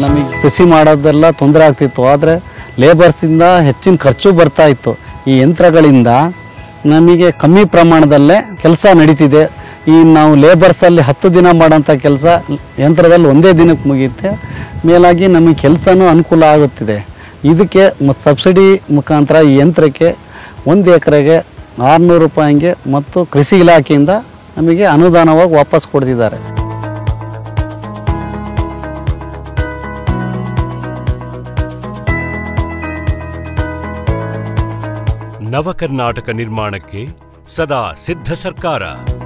ನಮಗೆ ಕೃಷಿ ಮಾಡೋದೆಲ್ಲ ತೊಂದರೆ ಆಗ್ತಿತ್ತು ಆದರೆ ಲೇಬರ್ಸಿಂದ ಹೆಚ್ಚಿನ ಖರ್ಚು ಬರ್ತಾ ಇತ್ತು ಈ ಯಂತ್ರಗಳಿಂದ ನಮಗೆ ಕಮ್ಮಿ ಪ್ರಮಾಣದಲ್ಲೇ ಕೆಲಸ ನಡೀತಿದೆ ಈ ನಾವು ಲೇಬರ್ಸಲ್ಲಿ ಹತ್ತು ದಿನ ಮಾಡೋಂಥ ಕೆಲಸ ಯಂತ್ರದಲ್ಲಿ ಒಂದೇ ದಿನಕ್ಕೆ ಮುಗಿಯುತ್ತೆ ಮೇಲಾಗಿ ನಮಗೆ ಕೆಲಸನೂ ಅನುಕೂಲ ಆಗುತ್ತಿದೆ ಇದಕ್ಕೆ ಮತ್ತು ಸಬ್ಸಿಡಿ ಮುಖಾಂತರ ಈ ಯಂತ್ರಕ್ಕೆ ಒಂದು ಎಕರೆಗೆ ಆರುನೂರು ರೂಪಾಯಿಗೆ ಮತ್ತು ಕೃಷಿ ಇಲಾಖೆಯಿಂದ ನಮಗೆ ಅನುದಾನವಾಗಿ ವಾಪಸ್ ಕೊಡ್ತಿದ್ದಾರೆ ನವಕರ್ನಾಟಕ ನಿರ್ಮಾಣಕ್ಕೆ ಸದಾ ಸಿದ್ಧ ಸರ್ಕಾರ